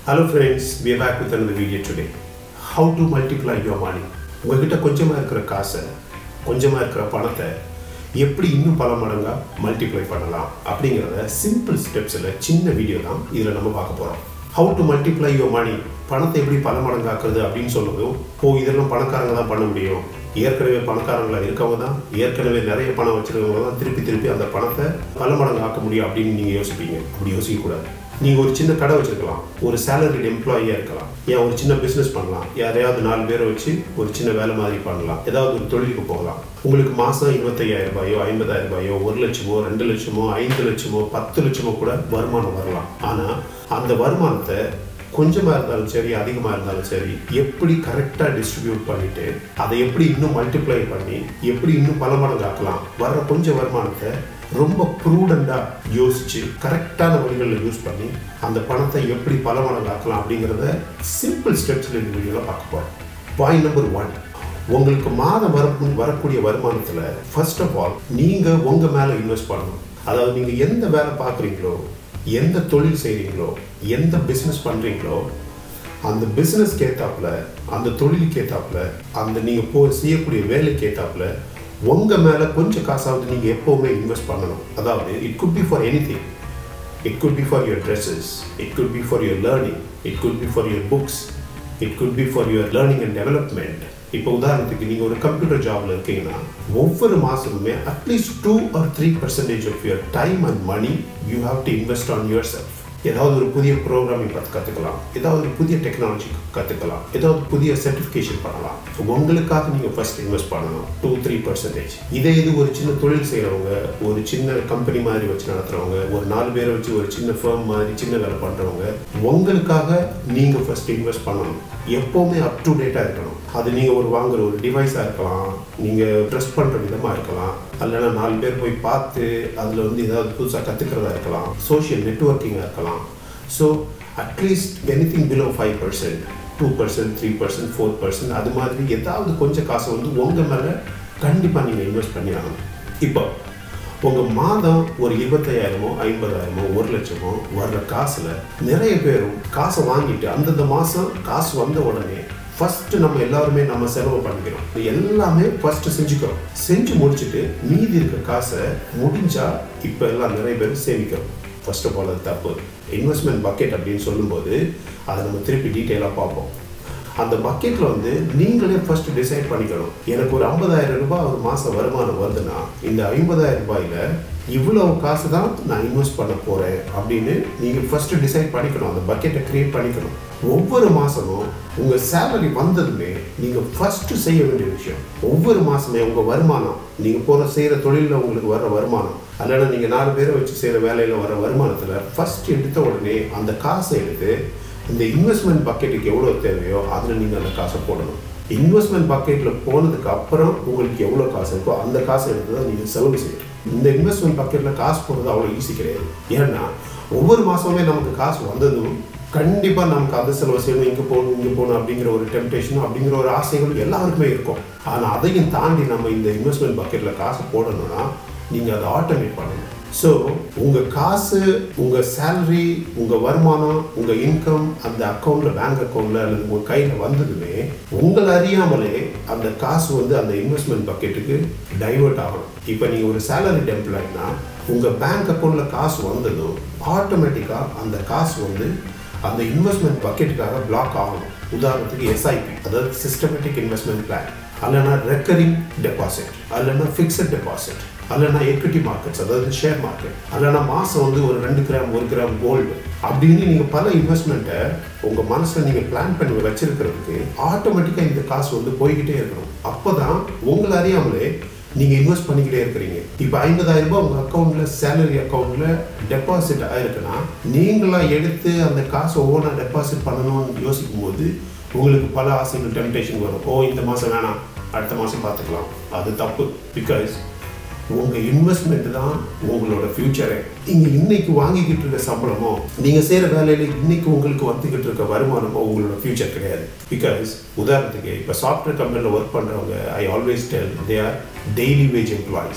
Hello friends, we are back with another video today. How to multiply your money. உங்ககிட்ட கொஞ்சமாக இருக்கிற காசை கொஞ்சமாக இருக்கிற பணத்தை எப்படி இன்னும் பல மடங்கா மல்டிப்ளை பண்ணலாம் அப்படிங்கிறத சிம்பிள் ஸ்டெப்ஸில் சின்ன வீடியோ தான் இதில் நம்ம பார்க்க போகிறோம் how to multiply your money பணத்தை எப்படி பல மடங்காக்குறது அப்படின்னு சொல்லவும் ஓ இதெல்லாம் பணக்காரங்க தான் பண்ண முடியும் ஏற்கனவே பணக்காரங்களா இருக்கவங்க தான் ஏற்கனவே நிறைய பணம் வச்சிருக்கவங்க தான் திருப்பி திருப்பி அந்த பணத்தை பல மடங்கு ஆக்க முடியும் அப்படின்னு நீங்கள் யோசிப்பீங்க அப்படி யோசிக்கக்கூடாது நீங்கள் ஒரு சின்ன கடை வச்சிருக்கலாம் ஒரு சேலரிட் எம்ப்ளாயியாக இருக்கலாம் ஏன் ஒரு சின்ன பிஸ்னஸ் பண்ணலாம் யாரையாவது நாலு பேரை வச்சு ஒரு சின்ன வேலை மாதிரி பண்ணலாம் ஏதாவது ஒரு தொழிலுக்கு போகலாம் உங்களுக்கு மாதம் இருபத்தையாயிரம் ரூபாயோ ஐம்பதாயிரம் ரூபாயோ ஒரு லட்சமோ ரெண்டு லட்சமோ ஐந்து லட்சமோ பத்து லட்சமோ கூட வருமானம் வரலாம் ஆனால் அந்த வருமானத்தை கொஞ்சமாக இருந்தாலும் சரி அதிகமாக இருந்தாலும் சரி எப்படி கரெக்டாக டிஸ்ட்ரிபியூட் பண்ணிட்டு அதை எப்படி இன்னும் மல்டிப்ளை பண்ணி எப்படி இன்னும் பல மடங்கு ஆக்கலாம் வர்ற கொஞ்சம் வருமானத்தை ரொம்ப ப்ரூடண்டாக யோசிச்சு கரெக்டான வழிகளில் யூஸ் பண்ணி அந்த பணத்தை எப்படி பல மடங்கு ஆக்கலாம் அப்படிங்கிறத சிம்பிள் ஸ்டெப்ஸில் இந்த வீடியோவில் பார்க்க போகிறோம் பாயிண்ட் நம்பர் ஒன் உங்களுக்கு மாதம் வர வரக்கூடிய வருமானத்தில் ஃபர்ஸ்ட் ஆஃப் ஆல் நீங்கள் உங்கள் மேலே இன்வெஸ்ட் பண்ணணும் அதாவது நீங்கள் எந்த வேலை பார்க்குறீங்களோ எந்த தொழில் செய்கிறீங்களோ எந்த பிஸ்னஸ் பண்ணுறீங்களோ அந்த பிஸ்னஸ்க்கு ஏற்றாப்புல அந்த தொழிலுக்கு ஏற்றாப்புல அந்த நீங்கள் போ செய்யக்கூடிய வேலைக்கு ஏற்றாப்புல உங்கள் மேலே கொஞ்சம் காசாவது நீங்கள் எப்போவுமே இன்வெஸ்ட் பண்ணணும் அதாவது it could be for anything it could be for your dresses it could be for your learning it could be for your books it could be for your learning and development இப்போ உதாரணத்துக்கு நீங்கள் ஒரு computer ஜாப்ல இருக்கீங்கன்னா ஒவ்வொரு மாதமுமே at least two or three percentage of your time and money you have to invest on yourself ஏதாவது ஒரு புதிய ப்ரோக்ராமிங் பார்த்து கற்றுக்கலாம் ஏதாவது ஒரு புதிய டெக்னாலஜி கற்றுக்கலாம் ஏதாவது புதிய சர்டிஃபிகேஷன் பண்ணலாம் ஸோ உங்களுக்காக நீங்கள் ஃபர்ஸ்ட் இன்வெஸ்ட் பண்ணணும் டூ த்ரீ பர்சன்டேஜ் இதே இது ஒரு சின்ன தொழில் செய்கிறவங்க ஒரு சின்ன கம்பெனி மாதிரி வச்சு நடத்துகிறவங்க ஒரு நாலு பேரை வச்சு ஒரு சின்ன ஃபேம் மாதிரி சின்ன வேலை பண்ணுறவங்க உங்களுக்காக நீங்கள் ஃபர்ஸ்ட் இன்வெஸ்ட் பண்ணணும் எப்போவுமே அப் டு டேட்டாக இருக்கணும் அது நீங்கள் ஒரு வாங்குற ஒரு டிவைஸாக இருக்கலாம் நீங்கள் ட்ரெஸ் பண்ணுற விதமாக இருக்கலாம் இல்லைன்னா நாலு பேர் போய் பார்த்து அதில் வந்து ஏதாவது புதுசாக கற்றுக்கிறதா இருக்கலாம் சோஷியல் நெட்ஒர்க்கிங்காக இருக்கலாம் so at least anything below five percent two percent three percent four percent அது மாதிரி ஏதாவது கொஞ்சம் காசை வந்து உங்கள் மேலே கண்டிப்பாக நீங்கள் இன்வெஸ்ட் பண்ணி ஆகணும் இப்போ உங்கள் மாதம் ஒரு இருபத்தையாயிரமோ ஐம்பதாயிரமோ ஒரு லட்சமோ வர்ற காசில் நிறைய பேரும் காசை வாங்கிட்டு அந்தந்த மாதம் காசு வந்த உடனே ஃபர்ஸ்ட் நம்ம எல்லாருமே நம்ம செலவு பண்ணிக்கிறோம் இது எல்லாமே ஃபர்ஸ்ட் செஞ்சுக்கிறோம் செஞ்சு முடிச்சுட்டு மீதி இருக்க காசை முடிஞ்சா இப்போ எல்லாம் நிறைய பேர் சேமிக்கிறோம் ஃபர்ஸ்ட் ஆஃப் ஆல் அது தப்பு இன்வெஸ்ட்மெண்ட் பக்கெட் அப்படின்னு சொல்லும்போது அதை நம்ம திருப்பி டீட்டெயிலாக பார்ப்போம் அந்த பக்கெட்டில் வந்து நீங்களே ஃபர்ஸ்ட் டிசைட் பண்ணிக்கணும் எனக்கு ஒரு ஐம்பதாயிரம் ரூபாய் ஒரு மாதம் வருமானம் வருதுன்னா இந்த ஐம்பதாயிரம் ரூபாயில் இவ்வளவு காசு தான் நான் இன்வெஸ்ட் பண்ண போகிறேன் அப்படின்னு நீங்கள் ஃபர்ஸ்ட் டிசைட் பண்ணிக்கணும் அந்த பக்கெட்டை க்ரியேட் பண்ணிக்கணும் ஒவ்வொரு மாதமும் உங்கள் சேலரி வந்ததுமே நீங்கள் ஃபஸ்ட்டு செய்ய வேண்டிய விஷயம் ஒவ்வொரு மாதமே உங்கள் வருமானம் நீங்கள் போகிற செய்கிற தொழிலில் உங்களுக்கு வர வருமானம் அல்லனா நீங்கள் நாலு பேரை வச்சு செய்கிற வேலையில் வர வருமானத்தில் ஃபஸ்ட் எடுத்த உடனே அந்த காசை எடுத்து இந்த இன்வெஸ்ட்மெண்ட் பக்கெட்டுக்கு எவ்வளோ தேவையோ அதில் நீங்கள் அந்த காசை போடணும் இன்வெஸ்ட்மெண்ட் பக்கெட்டில் போனதுக்கு அப்புறம் உங்களுக்கு எவ்வளோ காசு இருக்கோ அந்த காசை எடுத்து தான் நீங்கள் செலவு செய்யணும் இந்த இன்வெஸ்ட்மெண்ட் பக்கெட்டில் காசு போடுறது அவ்வளோ ஈஸி கிடையாது ஏன்னா ஒவ்வொரு மாதமே நமக்கு காசு வந்ததும் கண்டிப்பாக நமக்கு அது செலவு செய்யணும் இங்கே போகணும் இங்கே போகணும் அப்படிங்கிற ஒரு டெம்டேஷனும் அப்படிங்கிற ஒரு ஆசைகள் எல்லாருக்குமே இருக்கும் ஆனால் அதையும் தாண்டி நம்ம இந்த இன்வெஸ்ட்மெண்ட் பக்கெட்டில் காசு போடணும்னா நீங்கள் அதை ஆட்டோமேட் பண்ணணும் ஸோ உங்கள் காசு உங்கள் சேலரி உங்கள் வருமானம் உங்கள் இன்கம் அந்த அக்கௌண்ட்டில் பேங்க் அக்கௌண்ட்டில் அல்லது உங்கள் கையில் வந்ததுமே உங்களை அறியாமலே அந்த காசு வந்து அந்த இன்வெஸ்ட்மெண்ட் பக்கெட்டுக்கு டைவெர்ட் ஆகணும் இப்போ நீங்கள் ஒரு சேலரி டெம்ப்ளாய்னா உங்கள் பேங்க் அக்கௌண்ட்டில் காசு வந்ததும் ஆட்டோமேட்டிக்காக அந்த காசு வந்து அந்த இன்வெஸ்ட்மெண்ட் பக்கெட்டுக்காக பிளாக் ஆகணும் உதாரணத்துக்கு எஸ்ஐபி அதாவது சிஸ்டமேட்டிக் இன்வெஸ்ட்மெண்ட் பிளான் அல்லனா ரெக்கரிங் டெபாசிட் அல்லனா ஃபிக்ஸட் டெபாசிட் அல்லனா எக்விட்டி மார்க்கெட்ஸ் அதாவது ஷேர் மார்க்கெட் அல்லனா மாதம் வந்து ஒரு ரெண்டு கிராம் ஒரு கிராம் கோல்டு அப்படின்னு நீங்கள் பல இன்வெஸ்ட்மெண்ட்டை உங்கள் மனசில் நீங்கள் பிளான் பண்ணி வச்சிருக்கிறதுக்கு ஆட்டோமேட்டிக்காக இந்த காசு வந்து போய்கிட்டே இருக்கணும் அப்போ தான் உங்களை அறியாமலே நீங்கள் இன்வெஸ்ட் பண்ணிக்கிட்டே இருக்கிறீங்க இப்போ ஐம்பதாயிரம் ரூபாய் உங்கள் அக்கௌண்ட்டில் சேலரி அக்கௌண்ட்டில் டெபாசிட் ஆயிருக்குன்னா நீங்களாக எடுத்து அந்த காசை ஓனாக டெபாசிட் பண்ணணும்னு யோசிக்கும் போது உங்களுக்கு பல ஆசைகள் டெம்டேஷன் வரும் ஓ இந்த மாதம் வேணாம் அடுத்த மாதம் பார்த்துக்கலாம் அது தப்பு பிகாஸ் உங்கள் இன்வெஸ்ட்மெண்ட் தான் உங்களோட ஃபியூச்சரே நீங்கள் இன்னைக்கு வாங்கிக்கிட்டு இருக்க சம்பளமோ நீங்கள் செய்கிற வேலையில் இன்னைக்கு உங்களுக்கு வந்துக்கிட்டு இருக்க வருமானமோ உங்களோட ஃபியூச்சர் கிடையாது பிகாஸ் உதாரணத்துக்கு இப்போ சாஃப்ட்வேர் கம்பெனியில் ஒர்க் பண்ணுறவங்க I always tell they are daily wage employees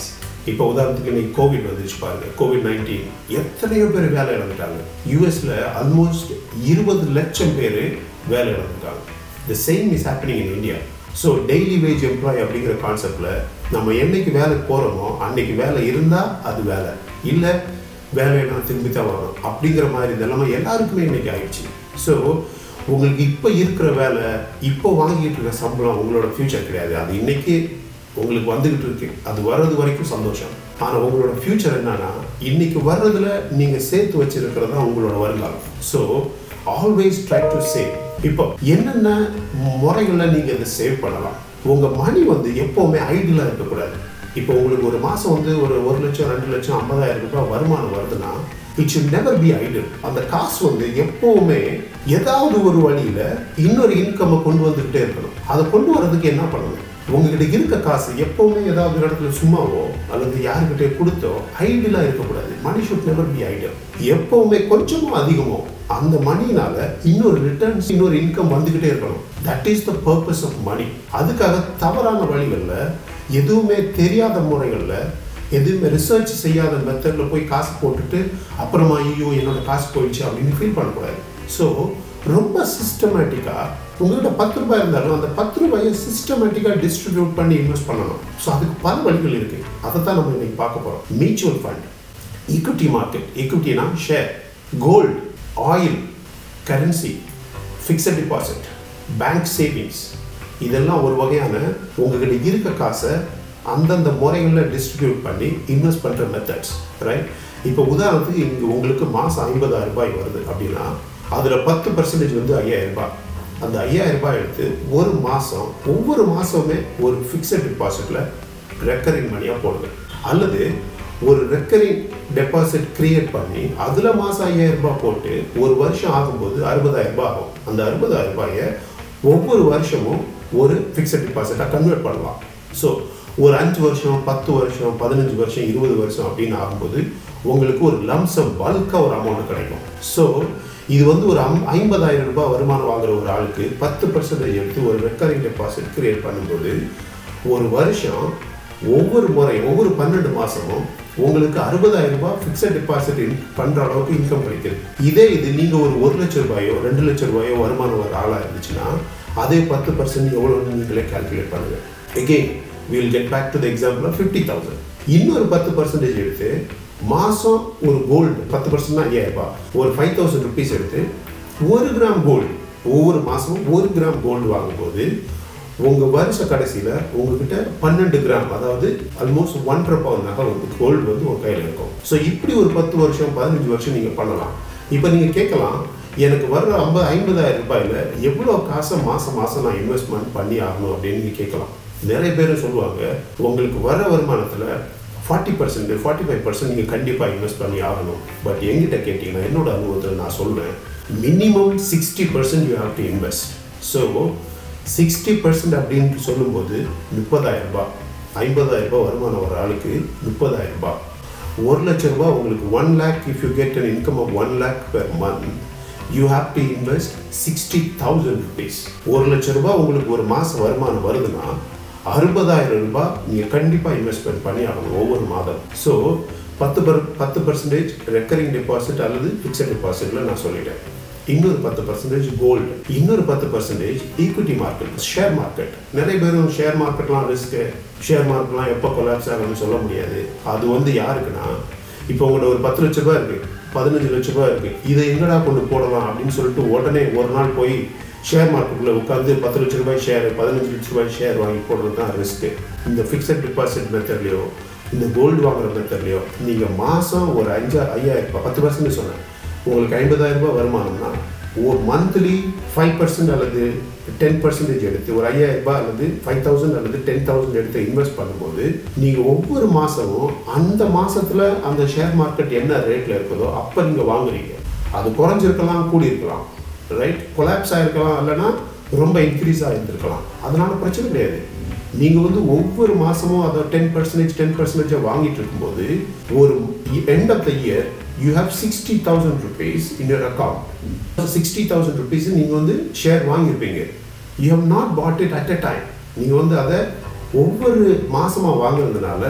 இப்போ உதாரணத்துக்கு இன்னைக்கு கோவிட் வந்துச்சு பாருங்க கோவிட் நைன்டீன் எத்தனையோ பேர் வேலை இழந்துட்டாங்க யூஎஸ்ல ஆல்மோஸ்ட் இருபது லட்சம் பேர் வேலை இழந்துட்டாங்க the same is happening in India so daily wage employee அப்படிங்கிற கான்செப்டில் நம்ம என்னைக்கு வேலைக்கு போகிறோமோ அன்னைக்கு வேலை இருந்தால் அது வேலை இல்லை வேலையை திரும்பி தான் வரணும் அப்படிங்கிற மாதிரி இதெல்லாமே எல்லாருக்குமே இன்னைக்கு ஆயிடுச்சு ஸோ உங்களுக்கு இப்போ இருக்கிற வேலை இப்போ வாங்கிட்டு இருக்க சம்பளம் உங்களோட ஃப்யூச்சர் கிடையாது அது இன்னைக்கு உங்களுக்கு வந்துகிட்டு இருக்கு அது வர்றது வரைக்கும் சந்தோஷம் ஆனால் உங்களோட ஃப்யூச்சர் என்னன்னா இன்னைக்கு வர்றதுல நீங்கள் சேர்த்து வச்சிருக்கிறது தான் உங்களோட வருங்காலம் so always try to save இப்போ என்னென்ன முறைகளில் நீங்கள் இதை சேவ் பண்ணலாம் உங்கள் மணி வந்து எப்போவுமே ஐடியலாக இருக்கக்கூடாது இப்போ உங்களுக்கு ஒரு மாதம் வந்து ஒரு ஒரு லட்சம் ரெண்டு லட்சம் ஐம்பதாயிரம் ரூபாய் வருமானம் வருதுன்னா it should never be ideal அந்த காசு வந்து எப்பவுமே ஏதாவது ஒரு வழியில் இன்னொரு இன்கம்மை கொண்டு வந்துக்கிட்டே இருக்கணும் அதை கொண்டு வர்றதுக்கு என்ன பண்ணணும் உங்ககிட்ட இருக்க காசு எப்பவுமே ஏதாவது ஒரு இடத்துல சும்மாவோ அல்லது யாருக்கிட்டே கொடுத்தோ ஐடியலாக இருக்கக்கூடாது money should never be ideal எப்பவுமே கொஞ்சமோ அதிகமோ அந்த மணினால இன்னொரு ரிட்டர்ன்ஸ் இன்னொரு இன்கம் வந்துக்கிட்டே இருக்கணும் that is the purpose of money அதுக்காக தவறான வழிகளில் எதுவுமே தெரியாத முறைகளில் எதுவுமே ரிசர்ச் செய்யாத மெத்தடில் போய் காசு போட்டுட்டு அப்புறமா ஐயோ என்னோட காசு போயிடுச்சு அப்படின்னு ஃபீல் பண்ணக்கூடாது ஸோ ரொம்ப சிஸ்டமேட்டிக்காக உங்கள்கிட்ட பத்து ரூபாய் இருந்தாலும் அந்த பத்து ரூபாயை சிஸ்டமேட்டிக்காக டிஸ்ட்ரிபியூட் பண்ணி இன்வெஸ்ட் பண்ணணும் ஸோ அதுக்கு பல வழிகள் இருக்குது அதை தான் நம்ம இன்னைக்கு பார்க்க போகிறோம் மியூச்சுவல் ஃபண்ட் ஈக்விட்டி மார்க்கெட் ஈக்விட்டினா share gold oil currency fixed deposit bank savings இதெல்லாம் ஒரு வகையான உங்ககிட்ட இருக்க காசை அந்தந்த முறைகளில் டிஸ்ட்ரிபியூட் பண்ணி இன்வெஸ்ட் பண்ணுற மெத்தட்ஸ் ரைட் இப்போ உதாரணத்துக்கு இங்கே உங்களுக்கு மாதம் ஐம்பதாயிரம் ரூபாய் வருது அப்படின்னா அதில் பத்து பர்சன்டேஜ் வந்து ஐயாயிரம் ரூபாய் அந்த ஐயாயிரம் ரூபாய் எடுத்து ஒரு மாதம் ஒவ்வொரு மாதமே ஒரு ஃபிக்ஸட் டிபாசிட்டில் ரெக்கரிங் மணியாக போடுங்க அல்லது ஒரு ரெக்கரிங் டெபாசிட் கிரியேட் பண்ணி அதில் மாதம் ஐயாயிரம் ரூபாய் போட்டு ஒரு வருஷம் ஆகும்போது அறுபதாயிரம் ரூபாய் ஆகும் அந்த அறுபதாயிரம் ரூபாயை ஒவ்வொரு வருஷமும் ஒரு ஃபிக்ஸட் டிபாசிட்டாக கன்வெர்ட் பண்ணலாம் ஸோ ஒரு அஞ்சு வருஷம் பத்து வருஷம் பதினஞ்சு வருஷம் இருபது வருஷம் அப்படின்னு ஆகும்போது உங்களுக்கு ஒரு லம்சம் பல்காக ஒரு அமௌண்ட் கிடைக்கும் ஸோ இது வந்து ஒரு ஐம் ஐம்பதாயிரம் ரூபாய் வருமானம் வாங்குற ஒரு ஆளுக்கு பத்து பர்சன்டேஜ் எடுத்து ஒரு ரெக்கரிங் டெபாசிட் கிரியேட் பண்ணும்போது ஒரு வருஷம் ஒவ்வொரு முறை ஒவ்வொரு பன்னெண்டு மாதமும் உங்களுக்கு அறுபதாயிரம் ரூபாய் ஃபிக்ஸட் டெபாசிட் பண்ணுற அளவுக்கு இன்கம் கிடைக்குது இதே இது நீங்கள் ஒரு ஒரு லட்ச ரூபாயோ ரெண்டு லட்ச ரூபாயோ வருமானம் வர ஆளாக இருந்துச்சுன்னா அதே பத்து பர்சன்ட் எவ்வளோன்னு நீங்களே கால்குலேட் பண்ணுங்கள் again will get back to the example fifty thousand இன்னொரு பத்து பர்சன்டேஜ் எடுத்து மாதம் ஒரு கோல்டு பத்து பர்சன்ட் ஐயாயிரம் ரூபாய் ஒரு ஃபைவ் தௌசண்ட் ருபீஸ் எடுத்து ஒரு கிராம் கோல்டு ஒவ்வொரு மாதமும் ஒரு கிராம் கோல்டு வாங்கும்போது உங்கள் வருஷ கடைசியில் உங்ககிட்ட பன்னெண்டு கிராம் அதாவது ஆல்மோஸ்ட் ஒன்றரை பவுன் நகை வந்து கோல்டு வந்து உங்கள் கையில் இருக்கும் ஸோ இப்படி ஒரு பத்து வருஷம் பதினஞ்சு வருஷம் நீங்கள் பண்ணலாம் இப்போ நீங்கள் கேட்கலாம் எனக்கு வர்ற ஐம்பது ஐம்பதாயிரம் ரூபாயில் எவ்வளோ காசை மாதம் மாதம் நான் இன்வெஸ்ட்மெண்ட் பண்ணி ஆகணும் அப்படின்னு நீங்கள் கேட்கலாம் நிறைய பேர் சொல்லுவாங்க உங்களுக்கு வர வருமானத்தில் forty percent forty five percent நீங்கள் கண்டிப்பாக இன்வெஸ்ட் பண்ணி ஆகணும் பட் எங்கிட்ட கேட்டிங்கன்னா என்னோட அனுபவத்தில் நான் சொல்கிறேன் minimum sixty percent you have to invest so sixty percent அப்படின்னு சொல்லும்போது முப்பதாயிரம் ரூபாய் ஐம்பதாயிரம் ரூபாய் வருமானம் வர ஆளுக்கு முப்பதாயிரம் ரூபாய் ஒரு லட்ச ரூபாய் உங்களுக்கு one lakh if you get an income of one lakh per month you have to invest sixty thousand rupees ஒரு லட்ச ரூபாய் உங்களுக்கு ஒரு மாதம் வருமானம் வருதுன்னா அறுபதாயிரம் ரூபாய் நீங்கள் கண்டிப்பாக இன்வெஸ்ட்மெண்ட் பண்ணி ஆகணும் ஒவ்வொரு மாதம் ஸோ பத்து பர் பத்து பர்சன்டேஜ் ரெக்கரிங் டெபாசிட் அல்லது ஃபிக்ஸட் டெபாசிட்ல நான் சொல்லிட்டேன் இன்னொரு பத்து பர்சன்டேஜ் கோல்டு இன்னொரு பத்து percentage equity market share market நிறைய பேரும் ஷேர் மார்க்கெட்லாம் ரிஸ்க்கு ஷேர் மார்க்கெட்லாம் எப்போ கொலாப்ஸ் ஆகும்னு சொல்ல முடியாது அது வந்து யாருக்குன்னா இப்போ உங்களோட ஒரு பத்து லட்ச ரூபாய் இருக்கு பதினஞ்சு லட்ச ரூபாய் இருக்கு இதை எங்கடா கொண்டு போடலாம் அப்படின்னு சொல்லிட்டு உடனே ஒரு நாள் போய் ஷேர் மார்க்கெட்டில் உட்காந்து பத்து லட்ச ரூபாய் ஷேர் பதினஞ்சு லட்ச ரூபாய் ஷேர் வாங்கி போடுறது தான் ரிஸ்க்கு இந்த ஃபிக்ஸட் டிபாசிட் மெத்தட்லையோ இந்த கோல்டு வாங்குற மெத்தட்லையோ நீங்கள் மாதம் ஒரு அஞ்சா ஐயாயிரம் ரூபாய் பத்து பர்சன்ட் சொன்னேன் உங்களுக்கு ஐம்பதாயிரம் ரூபாய் வருமானம்னா ஒரு மந்த்லி ஃபைவ் பர்சன்ட் அல்லது டென் பர்சன்டேஜ் எடுத்து ஒரு ஐயாயிரம் ரூபாய் அல்லது ஃபைவ் தௌசண்ட் அல்லது டென் தௌசண்ட் எடுத்து இன்வெஸ்ட் பண்ணும்போது நீங்கள் ஒவ்வொரு மாதமும் அந்த மாதத்தில் அந்த ஷேர் மார்க்கெட் என்ன ரேட்டில் இருக்குதோ அப்போ நீங்கள் வாங்குறீங்க அது குறைஞ்சிருக்கலாம் கூடியிருக்கலாம் ரைட் கொலாப்ஸ் ஆகிருக்கலாம் இல்லைன்னா ரொம்ப இன்க்ரீஸ் ஆகிருந்திருக்கலாம் அதனால பிரச்சனை கிடையாது நீங்கள் வந்து ஒவ்வொரு மாதமும் அதை டென் பர்சன்டேஜ் டென் பர்சன்டேஜாக வாங்கிட்டு இருக்கும்போது ஒரு end of the year you have sixty thousand rupees in your account sixty thousand rupees நீங்கள் வந்து ஷேர் வாங்கியிருப்பீங்க you have not put it at a time நீங்கள் வந்து அதை ஒவ்வொரு மாதமாக வாங்குறதுனால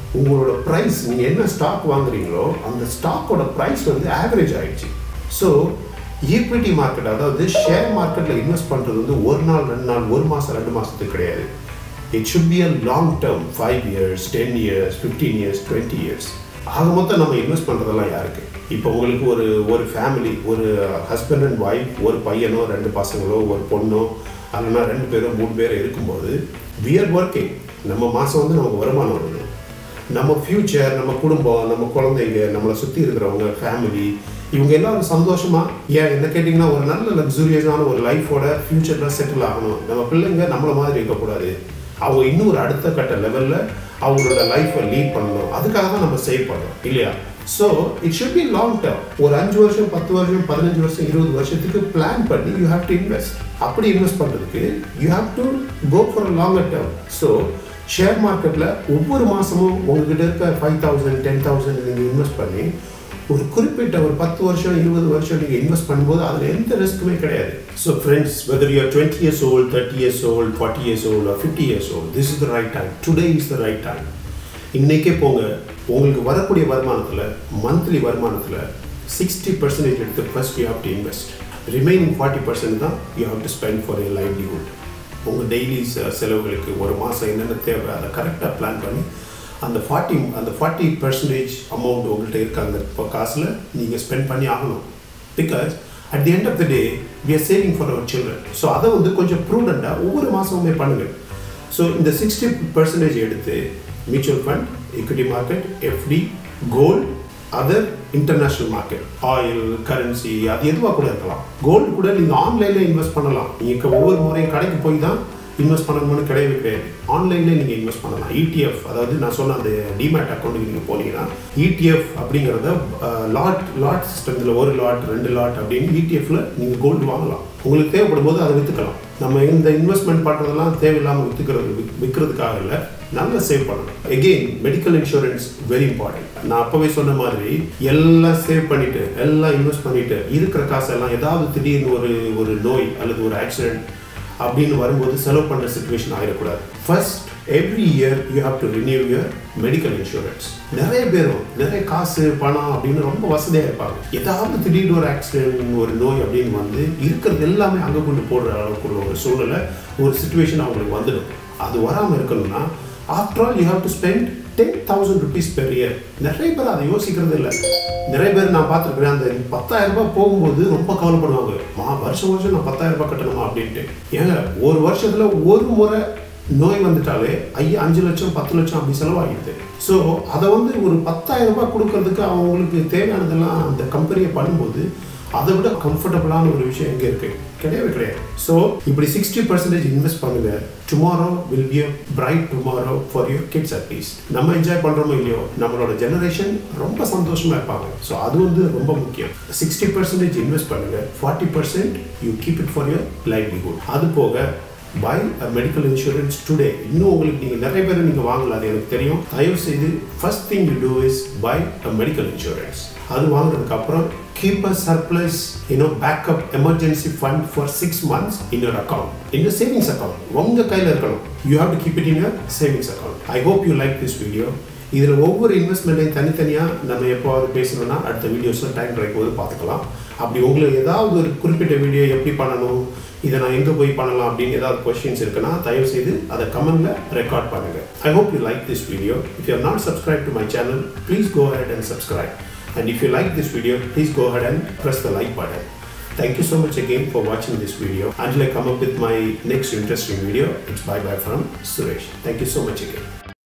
உங்களோட ப்ரைஸ் நீங்கள் என்ன ஸ்டாக் வாங்குறீங்களோ அந்த ஸ்டாக்கோட ப்ரைஸ் வந்து ஆவரேஜ் ஆயிடுச்சு ஸோ ஈக்விட்டி மார்க்கெட் அதாவது ஷேர் மார்க்கெட்டில் இன்வெஸ்ட் பண்ணுறது வந்து ஒரு நாள் ரெண்டு நாள் ஒரு மாதம் ரெண்டு மாதத்துக்கு கிடையாது it should be a long term five years ten years fifteen years twenty years ஆக மொத்தம் நம்ம இன்வெஸ்ட் பண்ணுறதெல்லாம் யாருக்கு இப்போ உங்களுக்கு ஒரு ஒரு ஃபேமிலி ஒரு ஹஸ்பண்ட் அண்ட் ஒய்ஃப் ஒரு பையனோ ரெண்டு பசங்களோ ஒரு பொண்ணோ அல்லனா ரெண்டு பேரோ மூணு பேரோ இருக்கும்போது வி ஆர் ஒர்க்கிங் நம்ம மாதம் வந்து நமக்கு வருமானம் வருது நம்ம ஃப்யூச்சர் நம்ம குடும்பம் நம்ம குழந்தைங்க நம்மளை சுற்றி இருக்கிறவங்க ஃபேமிலி இவங்க எல்லாரும் சந்தோஷமா ஏன் என்ன கேட்டிங்கன்னா ஒரு நல்ல லக்ஸூரியஸான ஒரு லைஃபோட ஃப்யூச்சரில் செட்டில் ஆகணும் நம்ம பிள்ளைங்க நம்மள மாதிரி இருக்கக்கூடாது அவங்க இன்னும் ஒரு அடுத்த கட்ட லெவலில் அவங்களோட லைஃப்பை லீட் பண்ணணும் அதுக்காக தான் நம்ம சேவ் பண்ணுறோம் இல்லையா so it should be long term ஒரு அஞ்சு வருஷம் பத்து வருஷம் பதினஞ்சு வருஷம் இருபது வருஷத்துக்கு பிளான் பண்ணி யூ ஹேவ் டு இன்வெஸ்ட் அப்படி இன்வெஸ்ட் பண்ணுறதுக்கு you have to go for longer term so share மார்க்கெட்டில் ஒவ்வொரு மாதமும் உங்ககிட்ட இருக்க ஃபைவ் தௌசண்ட் டென் தௌசண்ட் நீங்கள் இன்வெஸ்ட் பண்ணி ஒரு குறிப்பிட்ட ஒரு பத்து வருஷம் இருபது வருஷம் நீங்கள் இன்வெஸ்ட் பண்ணும்போது அதில் எந்த ரிஸ்க்குமே கிடையாது so friends whether you're twenty years old thirty years old forty years old fifty years old this is the right time today is the right time இன்னைக்கே போங்க உங்களுக்கு வரக்கூடிய வருமானத்தில் மந்த்லி வருமானத்தில் சிக்ஸ்டி பர்சன்டேஜ் எடுத்து first you have to invest remaining forty percent தான் you have to spend for a livelihood உங்கள் daily செலவுகளுக்கு ஒரு மாதம் என்னென்ன தேவை அதை கரெக்டாக பிளான் பண்ணி அந்த ஃபார்ட்டி அந்த ஃபார்ட்டி பர்சன்டேஜ் அமௌண்ட் உங்கள்கிட்ட இருக்க அந்த இப்போ காசில் நீங்கள் ஸ்பெண்ட் பண்ணி ஆகணும் because at the end of the day we are saving for our children so அதை வந்து கொஞ்சம் ப்ரூடண்ட்டாக ஒவ்வொரு மாதமுமே பண்ணுங்கள் ஸோ இந்த சிக்ஸ்டி பர்சன்டேஜ் எடுத்து mutual fund equity market FD gold other international market oil currency அது எதுவாக கூட இருக்கலாம் கோல்டு கூட நீங்கள் ஆன்லைனில் இன்வெஸ்ட் பண்ணலாம் நீங்கள் ஒவ்வொரு முறையும் கடைக்கு போய் தான் இன்வெஸ்ட் பண்ணணும்னு கிடையவே கிடையாது ஆன்லைன்லேயே நீங்கள் இன்வெஸ்ட் பண்ணலாம் இடிஎஃப் அதாவது நான் சொன்ன அந்த டிமேட் அக்கௌண்ட்டுக்கு நீங்கள் போனீங்கன்னா இடிஎஃப் அப்படிங்கிறத லாட் லாட் சிஸ்டத்தில் ஒரு லாட் ரெண்டு லாட் அப்படின்னு இடிஎஃப்ல நீங்கள் கோல்டு வாங்கலாம் உங்களுக்கு தேவைப்படும் போது அதை விற்றுக்கலாம் நம்ம இந்த இன்வெஸ்ட்மெண்ட் பண்ணுறதெல்லாம் தேவையில்லாமல் விற்றுக்கிறது விற்கிறதுக்காக இல்லை நல்லா சேவ் பண்ணணும் again medical insurance very important நான் அப்போவே சொன்ன மாதிரி எல்லாம் சேவ் பண்ணிட்டு எல்லாம் இன்வெஸ்ட் பண்ணிட்டு இருக்கிற காசெல்லாம் ஏதாவது திடீர்னு ஒரு ஒரு நோய் அல்லது ஒரு ஆக்சிடென்ட் அப்படின்னு வரும்போது செலவு பண்ணுற சுச்சுவேஷன் ஆகிடக்கூடாது first every year you have to renew your medical insurance நிறைய பேரும் நிறைய காசு பணம் அப்படின்னு ரொம்ப வசதியாக இருப்பாங்க ஏதாவது திடீர்னு ஒரு ஆக்சிடென்ட் ஒரு நோய் அப்படின்னு வந்து இருக்கிறது எல்லாமே அங்கே கொண்டு போடுற அளவுக்கு ஒரு சூழ்நிலை ஒரு சுச்சுவேஷன் அவங்களுக்கு வந்துடும் அது வராமல் இருக்கணும்னா after all you have to spend ten thousand rupees per year நிறைய பேர் அதை யோசிக்கிறது இல்லை நிறைய பேர் நான் பார்த்துருக்குறேன் அந்த பத்தாயிரம் ரூபாய் போகும்போது ரொம்ப கவலைப்படுவாங்க மா வருஷம் வருஷம் நான் பத்தாயிரம் ரூபாய் கட்டணுமா அப்படின்ட்டு ஏங்க ஒரு வருஷத்துல ஒரு முறை நோய் வந்துட்டாலே ஐயா அஞ்சு லட்சம் பத்து லட்சம் அப்படி செலவாகிடுது ஸோ அதை வந்து ஒரு பத்தாயிரம் ரூபாய் கொடுக்கறதுக்கு அவங்களுக்கு தேவையானதெல்லாம் அந்த கம்பெனியை பண்ணும்போது அதை விட கம்ஃபர்டபுளான ஒரு விஷயம் எங்கே இருக்கு கிடையவே கிடையாது ஸோ இப்படி சிக்ஸ்டி பர்சன்டேஜ் இன்வெஸ்ட் பண்ணுங்க tomorrow will be a bright tomorrow for your kids at least நம்ம என்ஜாய் பண்ணுறோமோ இல்லையோ நம்மளோட ஜெனரேஷன் ரொம்ப சந்தோஷமா இருப்பாங்க ஸோ அது வந்து ரொம்ப முக்கியம் சிக்ஸ்டி பர்சன்டேஜ் இன்வெஸ்ட் பண்ணுங்க forty percent you keep it for your livelihood அது போக buy a medical insurance today இன்னும் உங்களுக்கு நீங்கள் நிறைய பேர் நீங்கள் வாங்கலாம் அது எனக்கு தெரியும் தயவு செய்து first thing you do is buy a medical insurance அது வாங்குறதுக்கு அப்புறம் keep a surplus you know backup emergency fund for six months in your account in savings account உங்க கையில் இருக்கணும் you have to keep it in your savings account I hope you like this video இதில் ஒவ்வொரு இன்வெஸ்ட்மெண்ட்டையும் தனித்தனியாக நம்ம எப்போவாவது பேசணும்னா அடுத்த வீடியோஸில் டைம் கிடைக்கும் போது பார்த்துக்கலாம் அப்படி உங்களுக்கு ஏதாவது ஒரு குறிப்பிட்ட வீடியோ எப்படி பண்ணணும் இதை நான் எங்கே போய் பண்ணலாம் அப்படின்னு ஏதாவது கொஸ்டின்ஸ் இருக்குன்னா தயவு செய்து அதை கமெண்ட்ல ரெக்கார்ட் பண்ணுங்க I hope you like this video if you not subscribe to my channel please go ahead and subscribe and if you like this video please go ahead and press the like button Thank you so much again for watching this video. Until I come up with my next interesting video, it's bye bye from Suresh. Thank you so much again.